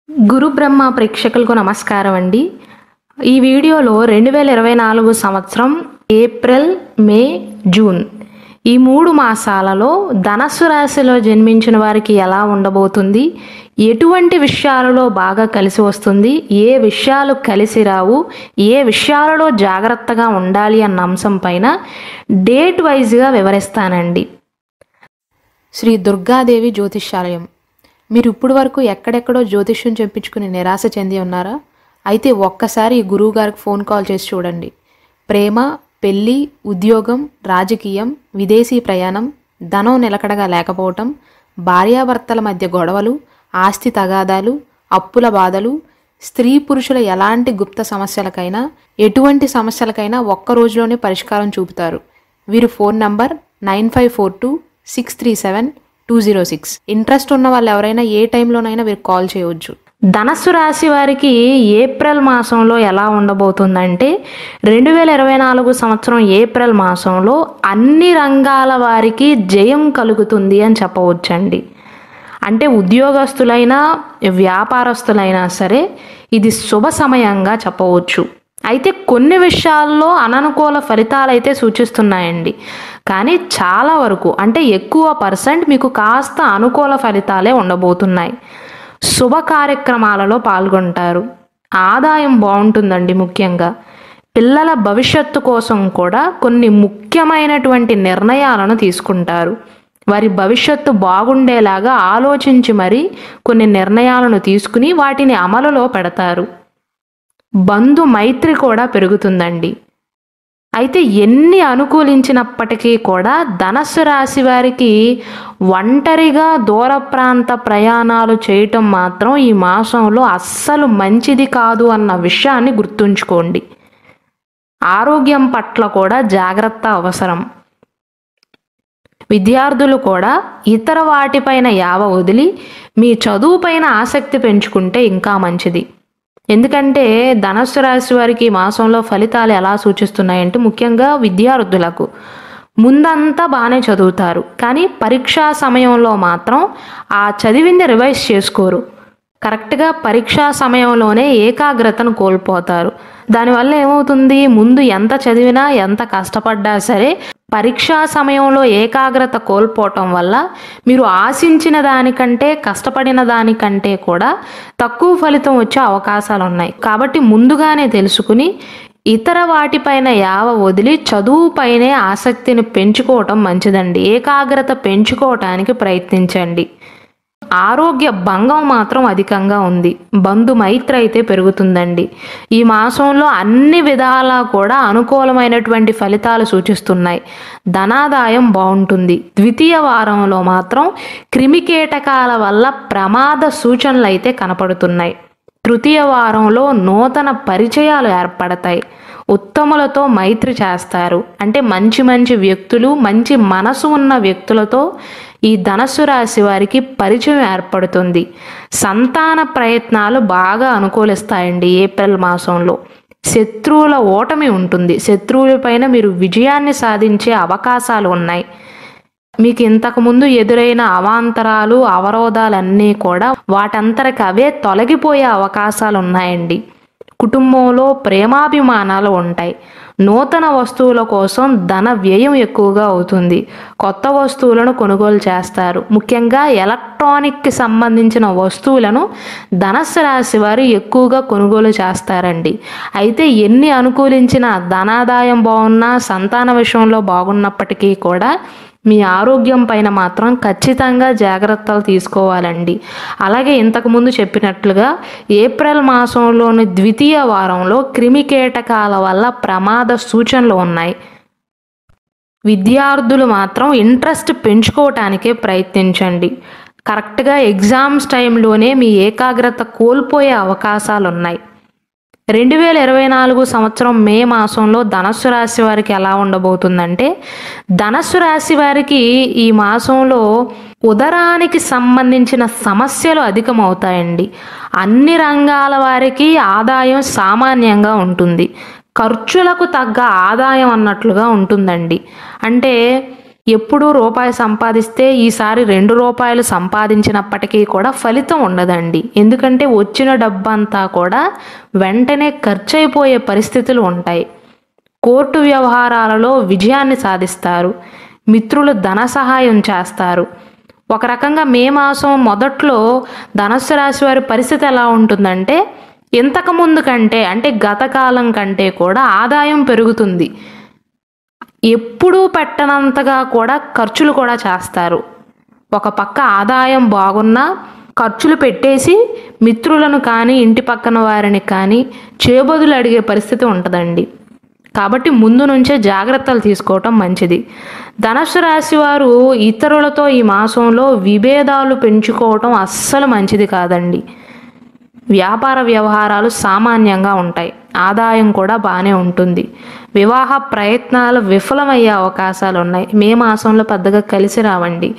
గురు బ్రహ్మ ప్రేక్షకులకు నమస్కారం అండి ఈ వీడియోలో రెండు వేల ఇరవై నాలుగు సంవత్సరం ఏప్రిల్ మే జూన్ ఈ మూడు మాసాలలో ధనస్సు రాశిలో జన్మించిన వారికి ఎలా ఉండబోతుంది ఎటువంటి విషయాలలో బాగా కలిసి వస్తుంది ఏ విషయాలు కలిసి రావు ఏ విషయాలలో జాగ్రత్తగా ఉండాలి అన్న అంశం పైన డేట్ వైజ్గా వివరిస్తానండి శ్రీ దుర్గాదేవి జ్యోతిష్యాలయం మీరు ఇప్పుడు వరకు ఎక్కడెక్కడో జ్యోతిష్యం చెప్పించుకుని నిరాశ చెంది ఉన్నారా అయితే ఒక్కసారి ఈ గురువు గారికి ఫోన్ కాల్ చేసి చూడండి ప్రేమ పెళ్ళి ఉద్యోగం రాజకీయం విదేశీ ప్రయాణం ధనం నిలకడగా లేకపోవటం భార్యాభర్తల మధ్య గొడవలు ఆస్తి తగాదాలు అప్పుల బాధలు స్త్రీ పురుషుల ఎలాంటి గుప్త సమస్యలకైనా ఎటువంటి సమస్యలకైనా ఒక్క రోజులోనే పరిష్కారం చూపుతారు వీరు phone number nine five four two six three seven two zero six interest ఉన్న వాళ్ళు ఎవరైనా ఏ టైంలోనైనా వీరు కాల్ చేయవచ్చు ధనస్సు రాశి వారికి ఏప్రిల్ మాసంలో ఎలా ఉండబోతుందంటే రెండు వేల ఇరవై నాలుగు సంవత్సరం ఏప్రిల్ మాసంలో అన్ని రంగాల వారికి జయం కలుగుతుంది అని చెప్పవచ్చండి అంటే ఉద్యోగస్తులైనా వ్యాపారస్తులైనా సరే ఇది శుభ సమయంగా చెప్పవచ్చు అయితే కొన్ని విషయాల్లో అననుకూల ఫలితాలు అయితే సూచిస్తున్నాయండి కానీ చాలా వరకు అంటే ఎక్కువ పర్సెంట్ మీకు కాస్త అనుకూల ఫలితాలే ఉండబోతున్నాయి శుభ కార్యక్రమాలలో పాల్గొంటారు ఆదాయం బాగుంటుందండి ముఖ్యంగా పిల్లల భవిష్యత్తు కోసం కూడా కొన్ని ముఖ్యమైనటువంటి నిర్ణయాలను తీసుకుంటారు వారి భవిష్యత్తు బాగుండేలాగా ఆలోచించి మరి కొన్ని నిర్ణయాలను తీసుకుని వాటిని అమలులో పెడతారు బంధు మైత్రి కూడా పెరుగుతుందండి అయితే ఎన్ని అనుకూలించినప్పటికీ కూడా ధనస్సు రాశి వారికి ఒంటరిగా దూర ప్రాంత ప్రయాణాలు చేయటం మాత్రం ఈ మాసంలో అస్సలు మంచిది కాదు అన్న విషయాన్ని గుర్తుంచుకోండి ఆరోగ్యం పట్ల కూడా జాగ్రత్త అవసరం విద్యార్థులు కూడా ఇతర వాటిపైన యావ వదిలి మీ చదువుపైన ఆసక్తి పెంచుకుంటే ఇంకా మంచిది ఎందుకంటే ధనస్సు రాశి వారికి ఈ మాసంలో ఫలితాలు ఎలా సూచిస్తున్నాయంటే ముఖ్యంగా విద్యార్థులకు ముందంతా బాగానే చదువుతారు కానీ పరీక్షా సమయంలో మాత్రం ఆ చదివింది రివైజ్ చేసుకోరు కరెక్ట్గా పరీక్షా సమయంలోనే ఏకాగ్రతను కోల్పోతారు దానివల్ల ఏమవుతుంది ముందు ఎంత చదివినా ఎంత కష్టపడ్డా సరే పరీక్షా సమయంలో ఏకాగ్రత కోల్పోవటం వల్ల మీరు ఆశించిన దానికంటే కష్టపడిన దానికంటే కూడా తక్కువ ఫలితం వచ్చే అవకాశాలు ఉన్నాయి కాబట్టి ముందుగానే తెలుసుకుని ఇతర వాటిపైన యావ వదిలి చదువుపైనే ఆసక్తిని పెంచుకోవటం మంచిదండి ఏకాగ్రత పెంచుకోవటానికి ప్రయత్నించండి ఆరోగ్య భంగం మాత్రం అధికంగా ఉంది బంధు మైత్రి అయితే పెరుగుతుందండి ఈ మాసంలో అన్ని విధాలా కూడా అనుకూలమైనటువంటి ఫలితాలు సూచిస్తున్నాయి ధనాదాయం బాగుంటుంది ద్వితీయ వారంలో మాత్రం క్రిమికీటకాల వల్ల ప్రమాద సూచనలు అయితే కనపడుతున్నాయి తృతీయ వారంలో నూతన పరిచయాలు ఏర్పడతాయి ఉత్తములతో మైత్రి చేస్తారు అంటే మంచి మంచి వ్యక్తులు మంచి మనసు ఉన్న వ్యక్తులతో ఈ ధనస్సు రాశి వారికి పరిచయం ఏర్పడుతుంది సంతాన ప్రయత్నాలు బాగా అనుకూలిస్తాయండి ఏప్రిల్ మాసంలో శత్రువుల ఓటమి ఉంటుంది శత్రువులపైన మీరు విజయాన్ని సాధించే అవకాశాలు ఉన్నాయి మీకు ఇంతకుముందు ఎదురైన అవాంతరాలు అవరోధాలన్నీ కూడా వాటంతరికి అవే తొలగిపోయే అవకాశాలు ఉన్నాయండి కుటుంబంలో ప్రేమాభిమానాలు ఉంటాయి నూతన వస్తువుల కోసం ధన వ్యయం ఎక్కువగా అవుతుంది కొత్త వస్తువులను కొనుగోలు చేస్తారు ముఖ్యంగా ఎలక్ట్రానిక్కి సంబంధించిన వస్తువులను ధనస్సు రాశి వారు ఎక్కువగా కొనుగోలు చేస్తారండి అయితే ఎన్ని అనుకూలించిన ధనాదాయం బాగున్నా సంతాన విషయంలో బాగున్నప్పటికీ కూడా మీ ఆరోగ్యం పైన మాత్రం ఖచ్చితంగా జాగ్రత్తలు తీసుకోవాలండి అలాగే ఇంతకుముందు చెప్పినట్లుగా ఏప్రిల్ మాసంలోని ద్వితీయ వారంలో క్రిమికీటకాల వల్ల ప్రమాద సూచనలు ఉన్నాయి విద్యార్థులు మాత్రం ఇంట్రెస్ట్ పెంచుకోవటానికే ప్రయత్నించండి కరెక్ట్గా ఎగ్జామ్స్ టైంలోనే మీ ఏకాగ్రత కోల్పోయే అవకాశాలు ఉన్నాయి రెండు వేల ఇరవై నాలుగు సంవత్సరం మే మాసంలో ధనస్సు రాశి వారికి ఎలా ఉండబోతుందంటే ధనస్సు రాశి వారికి ఈ మాసంలో ఉదరానికి సంబంధించిన సమస్యలు అధికమవుతాయండి అన్ని రంగాల వారికి ఆదాయం సామాన్యంగా ఉంటుంది ఖర్చులకు తగ్గ ఆదాయం అన్నట్లుగా ఉంటుందండి అంటే ఎప్పుడూ రూపాయి సంపాదిస్తే ఈసారి రెండు రూపాయలు సంపాదించినప్పటికీ కూడా ఫలితం ఉండదండి ఎందుకంటే వచ్చిన డబ్బంతా కూడా వెంటనే ఖర్చు అయిపోయే పరిస్థితులు ఉంటాయి కోర్టు వ్యవహారాలలో విజయాన్ని సాధిస్తారు మిత్రులు ధన సహాయం చేస్తారు ఒక రకంగా మే మాసం మొదట్లో ధనస్సు రాశి వారి పరిస్థితి ఎలా ఉంటుందంటే ఇంతకు ముందు కంటే అంటే గత కాలం కంటే కూడా ఆదాయం పెరుగుతుంది ఎప్పుడూ పెట్టనంతగా కూడా ఖర్చులు కూడా చేస్తారు ఒక పక్క ఆదాయం బాగున్నా ఖర్చులు పెట్టేసి మిత్రులను కానీ ఇంటి పక్కన వారిని కానీ చేబదులు అడిగే పరిస్థితి ఉంటుందండి కాబట్టి ముందు నుంచే జాగ్రత్తలు తీసుకోవటం మంచిది ధనుసు రాశి వారు ఇతరులతో ఈ మాసంలో విభేదాలు పెంచుకోవటం అస్సలు మంచిది కాదండి వ్యాపార వ్యవహారాలు సామాన్యంగా ఉంటాయి ఆదాయం కూడా బాగానే ఉంటుంది వివాహ ప్రయత్నాలు విఫలమయ్యే అవకాశాలు ఉన్నాయి మే మాసంలో పెద్దగా కలిసి రావండి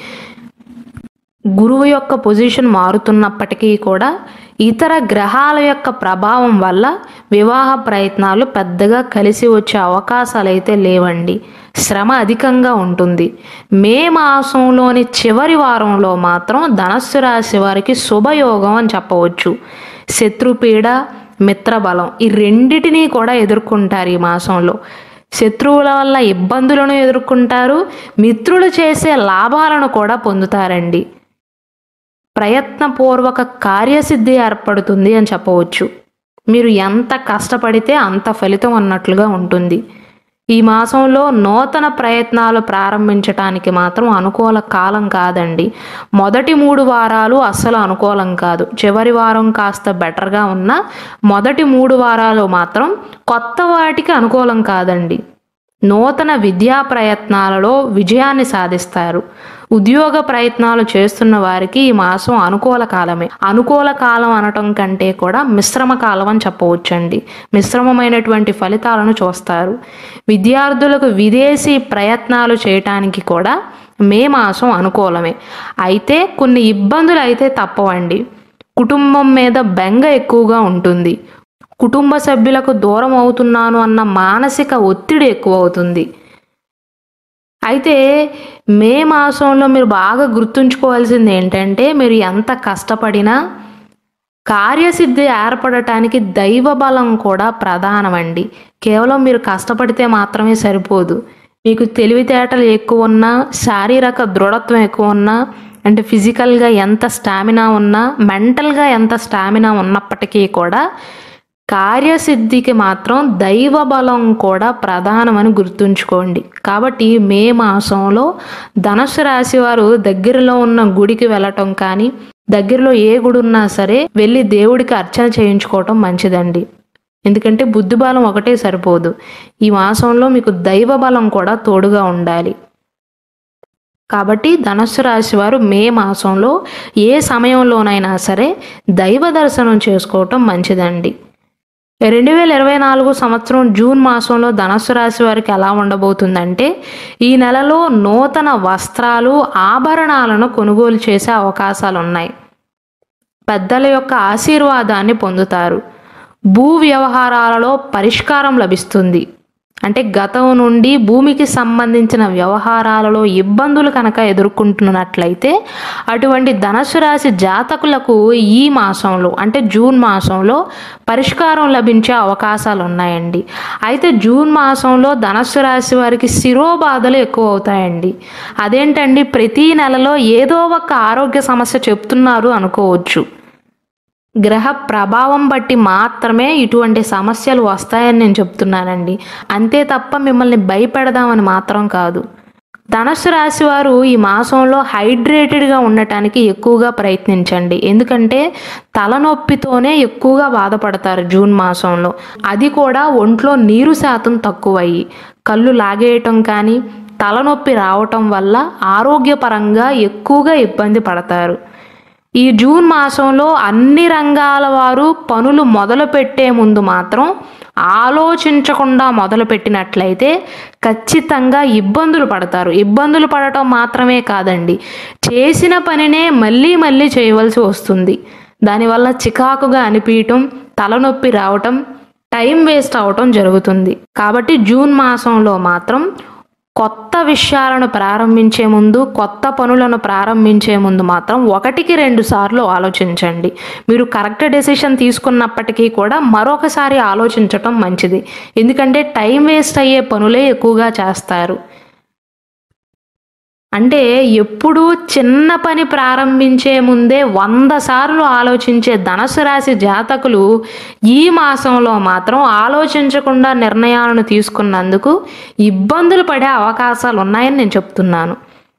గురువు యొక్క పొజిషన్ మారుతున్నప్పటికీ కూడా ఇతర గ్రహాల యొక్క ప్రభావం వల్ల వివాహ ప్రయత్నాలు పెద్దగా కలిసి వచ్చే అవకాశాలు అయితే లేవండి శ్రమ అధికంగా ఉంటుంది మే మాసంలోని చివరి వారంలో మాత్రం ధనస్సు రాశి వారికి శుభయోగం అని చెప్పవచ్చు శత్రుపీడ మిత్రబలం ఈ రెండిటినీ కూడా ఎదుర్కొంటారు ఈ మాసంలో శత్రువుల వల్ల ఇబ్బందులను ఎదుర్కొంటారు మిత్రులు చేసే లాభాలను కూడా పొందుతారండి ప్రయత్నపూర్వక కార్యసిద్ధి ఏర్పడుతుంది అని చెప్పవచ్చు మీరు ఎంత కష్టపడితే అంత ఫలితం అన్నట్లుగా ఉంటుంది ఈ మాసంలో నూతన ప్రయత్నాలు ప్రారంభించటానికి మాత్రం అనుకూల కాలం కాదండి మొదటి మూడు వారాలు అస్సలు అనుకూలం కాదు చివరి వారం కాస్త బెటర్గా ఉన్నా మొదటి మూడు వారాలు మాత్రం కొత్త వాటికి అనుకూలం కాదండి నూతన విద్యా ప్రయత్నాలలో విజయాన్ని సాధిస్తారు ఉద్యోగ ప్రయత్నాలు చేస్తున్న వారికి ఈ మాసం అనుకూల కాలమే అనుకూల కాలం అనటం కంటే కూడా మిశ్రమ కాలం అని చెప్పవచ్చండి మిశ్రమమైనటువంటి ఫలితాలను చూస్తారు విద్యార్థులకు విదేశీ ప్రయత్నాలు చేయటానికి కూడా మే మాసం అనుకూలమే అయితే కొన్ని ఇబ్బందులు అయితే తప్పవండి కుటుంబం మీద బెంగ ఎక్కువగా ఉంటుంది కుటుంబ సభ్యులకు దూరం అవుతున్నాను అన్న మానసిక ఒత్తిడి ఎక్కువ అవుతుంది అయితే మే మాసంలో మీరు బాగా గుర్తుంచుకోవాల్సింది ఏంటంటే మీరు ఎంత కష్టపడినా కార్యసిద్ధి ఏర్పడటానికి దైవ బలం కూడా ప్రధానమండి కేవలం మీరు కష్టపడితే మాత్రమే సరిపోదు మీకు తెలివితేటలు ఎక్కువ ఉన్నా శారీరక దృఢత్వం ఎక్కువ ఉన్నా అంటే ఫిజికల్గా ఎంత స్టామినా ఉన్నా మెంటల్గా ఎంత స్టామినా ఉన్నప్పటికీ కూడా కార్యసిద్ధికి మాత్రం దైవ బలం కూడా ప్రధానమని గుర్తుంచుకోండి కాబట్టి మే మాసంలో ధనుసు రాశి వారు దగ్గరలో ఉన్న గుడికి వెళ్ళటం కానీ దగ్గరలో ఏ గుడి ఉన్నా సరే వెళ్ళి దేవుడికి అర్చన చేయించుకోవటం మంచిదండి ఎందుకంటే బుద్ధి బలం ఒకటే సరిపోదు ఈ మాసంలో మీకు దైవ బలం కూడా తోడుగా ఉండాలి కాబట్టి ధనుస్సు రాశి వారు మే మాసంలో ఏ సమయంలోనైనా సరే దైవ దర్శనం చేసుకోవటం మంచిదండి రెండు వేల ఇరవై నాలుగు సంవత్సరం జూన్ మాసంలో ధనస్సు రాశి వారికి ఎలా ఉండబోతుందంటే ఈ నెలలో నూతన వస్త్రాలు ఆభరణాలను కొనుగోలు చేసే అవకాశాలు ఉన్నాయి పెద్దల యొక్క ఆశీర్వాదాన్ని పొందుతారు భూ వ్యవహారాలలో పరిష్కారం లభిస్తుంది అంటే గతం నుండి భూమికి సంబంధించిన వ్యవహారాలలో ఇబ్బందులు కనుక ఎదుర్కొంటున్నట్లయితే అటువంటి ధనుసు రాశి జాతకులకు ఈ మాసంలో అంటే జూన్ మాసంలో పరిష్కారం లభించే అవకాశాలు ఉన్నాయండి అయితే జూన్ మాసంలో ధనస్సు రాశి వారికి శిరోబాధలు ఎక్కువ అవుతాయండి అదేంటండి ప్రతి నెలలో ఏదో ఒక ఆరోగ్య సమస్య చెప్తున్నారు అనుకోవచ్చు గ్రహ ప్రభావం బట్టి మాత్రమే ఇటువంటి సమస్యలు వస్తాయని నేను చెప్తున్నానండి అంతే తప్ప మిమ్మల్ని భయపెడదామని మాత్రం కాదు ధనుస్సు రాశి వారు ఈ మాసంలో హైడ్రేటెడ్గా ఉండటానికి ఎక్కువగా ప్రయత్నించండి ఎందుకంటే తలనొప్పితోనే ఎక్కువగా బాధపడతారు జూన్ మాసంలో అది కూడా ఒంట్లో నీరు శాతం తక్కువయ్యి కళ్ళు లాగేయటం కానీ తలనొప్పి రావటం వల్ల ఆరోగ్యపరంగా ఎక్కువగా ఇబ్బంది పడతారు ఈ జూన్ మాసంలో అన్ని రంగాల వారు పనులు మొదలు పెట్టే ముందు మాత్రం ఆలోచించకుండా మొదలు పెట్టినట్లయితే ఖచ్చితంగా ఇబ్బందులు పడతారు ఇబ్బందులు పడటం మాత్రమే కాదండి చేసిన పనినే మళ్ళీ మళ్ళీ చేయవలసి వస్తుంది దానివల్ల చికాకుగా అనిపించటం తలనొప్పి రావటం టైం వేస్ట్ అవటం జరుగుతుంది కాబట్టి జూన్ మాసంలో మాత్రం కొత్త విషయాలను ప్రారంభించే ముందు కొత్త పనులను ప్రారంభించే ముందు మాత్రం ఒకటికి రెండు సార్లు ఆలోచించండి మీరు కరెక్ట్ డెసిషన్ తీసుకున్నప్పటికీ కూడా మరొకసారి ఆలోచించటం మంచిది ఎందుకంటే టైం వేస్ట్ అయ్యే పనులే ఎక్కువగా చేస్తారు అంటే ఎప్పుడూ చిన్న పని ప్రారంభించే ముందే వంద సార్లు ఆలోచించే ధనసు రాశి జాతకులు ఈ మాసంలో మాత్రం ఆలోచించకుండా నిర్ణయాలను తీసుకున్నందుకు ఇబ్బందులు పడే అవకాశాలు ఉన్నాయని నేను చెప్తున్నాను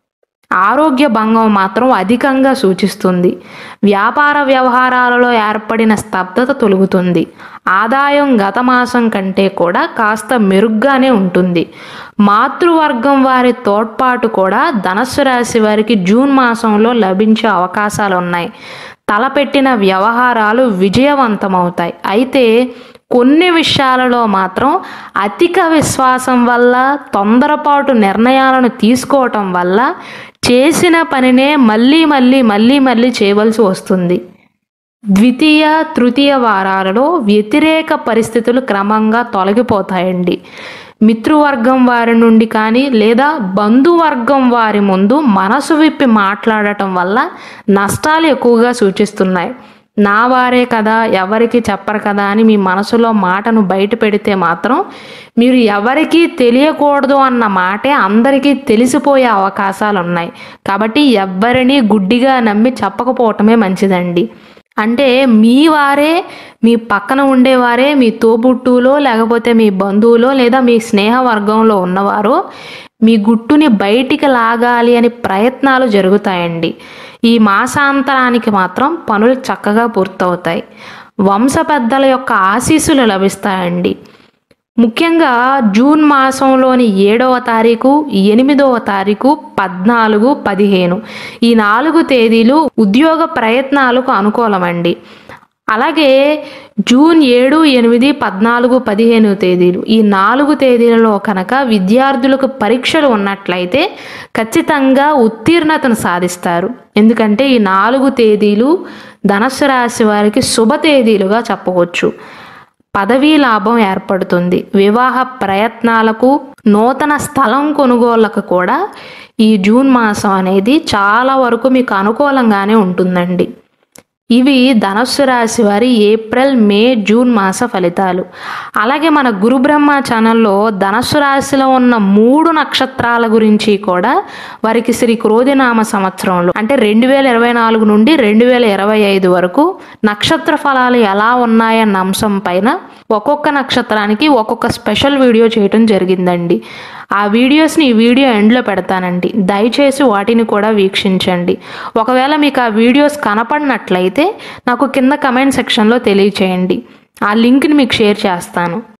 ఆరోగ్య భంగం మాత్రం అధికంగా సూచిస్తుంది వ్యాపార వ్యవహారాలలో ఏర్పడిన స్తబ్దత తొలుగుతుంది ఆదాయం గత మాసం కంటే కూడా కాస్త మెరుగ్గానే ఉంటుంది మాతృవర్గం వారి తోడ్పాటు కూడా ధనస్సు రాశి వారికి జూన్ మాసంలో లభించే అవకాశాలు ఉన్నాయి తలపెట్టిన వ్యవహారాలు విజయవంతమవుతాయి అయితే కొన్ని విషయాలలో మాత్రం అధిక విశ్వాసం వల్ల తొందరపాటు నిర్ణయాలను తీసుకోవటం వల్ల చేసిన పనినే మళ్ళీ మళ్ళీ మళ్ళీ మళ్ళీ చేయవలసి వస్తుంది ద్వితీయ తృతీయ వారాలలో వ్యతిరేక పరిస్థితులు క్రమంగా తొలగిపోతాయండి మిత్రువర్గం వారి నుండి కానీ లేదా బంధువర్గం వారి ముందు మనసు విప్పి మాట్లాడటం వల్ల నష్టాలు ఎక్కువగా సూచిస్తున్నాయి నా వారే కదా ఎవరికి చెప్పరు కదా అని మీ మనసులో మాటను బయట పెడితే మాత్రం మీరు ఎవరికీ తెలియకూడదు అన్న మాటే అందరికీ తెలిసిపోయే అవకాశాలు ఉన్నాయి కాబట్టి ఎవ్వరిని గుడ్డిగా నమ్మి చెప్పకపోవటమే మంచిదండి అంటే మీ వారే మీ పక్కన ఉండేవారే మీ తోబుట్టులో లేకపోతే మీ బంధువులో లేదా మీ స్నేహ వర్గంలో ఉన్నవారు మీ గుట్టుని బయటికి లాగాలి అని ప్రయత్నాలు జరుగుతాయండి ఈ మాసాంతరానికి మాత్రం పనులు చక్కగా పూర్తవుతాయి వంశ పెద్దల యొక్క ఆశీస్సులు లభిస్తాయండి ముఖ్యంగా జూన్ మాసంలోని ఏడవ తారీఖు ఎనిమిదవ తారీఖు పద్నాలుగు పదిహేను ఈ నాలుగు తేదీలు ఉద్యోగ ప్రయత్నాలకు అనుకూలమండి అలాగే జూన్ ఏడు ఎనిమిది పద్నాలుగు పదిహేను తేదీలు ఈ నాలుగు తేదీలలో కనుక విద్యార్థులకు పరీక్షలు ఉన్నట్లయితే ఖచ్చితంగా ఉత్తీర్ణతను సాధిస్తారు ఎందుకంటే ఈ నాలుగు తేదీలు ధనస్సు రాశి వారికి శుభ తేదీలుగా చెప్పవచ్చు పదవీ లాభం ఏర్పడుతుంది వివాహ ప్రయత్నాలకు నూతన స్థలం కొనుగోళ్లకు కూడా ఈ జూన్ మాసం అనేది చాలా వరకు మీకు అనుకూలంగానే ఉంటుందండి ఇవి ధనస్సు రాశి వారి ఏప్రిల్ మే జూన్ మాస ఫలితాలు అలాగే మన గురు బ్రహ్మ ఛానల్లో ధనస్సు రాశిలో ఉన్న మూడు నక్షత్రాల గురించి కూడా వారికి శ్రీ క్రోధినామ సంవత్సరంలో అంటే రెండు వేల ఇరవై నాలుగు నుండి రెండు వేల ఇరవై ఐదు వరకు నక్షత్ర ఫలాలు ఎలా ఉన్నాయన్న అంశం పైన ఒక్కొక్క నక్షత్రానికి ఒక్కొక్క స్పెషల్ వీడియో చేయటం జరిగిందండి ఆ వీడియోస్ని ఈ వీడియో ఎండ్లో పెడతానండి దయచేసి వాటిని కూడా వీక్షించండి ఒకవేళ మీకు ఆ వీడియోస్ కనపడినట్లయితే నాకు కింద కమెంట్ సెక్షన్లో తెలియచేయండి ఆ లింక్ని మీకు షేర్ చేస్తాను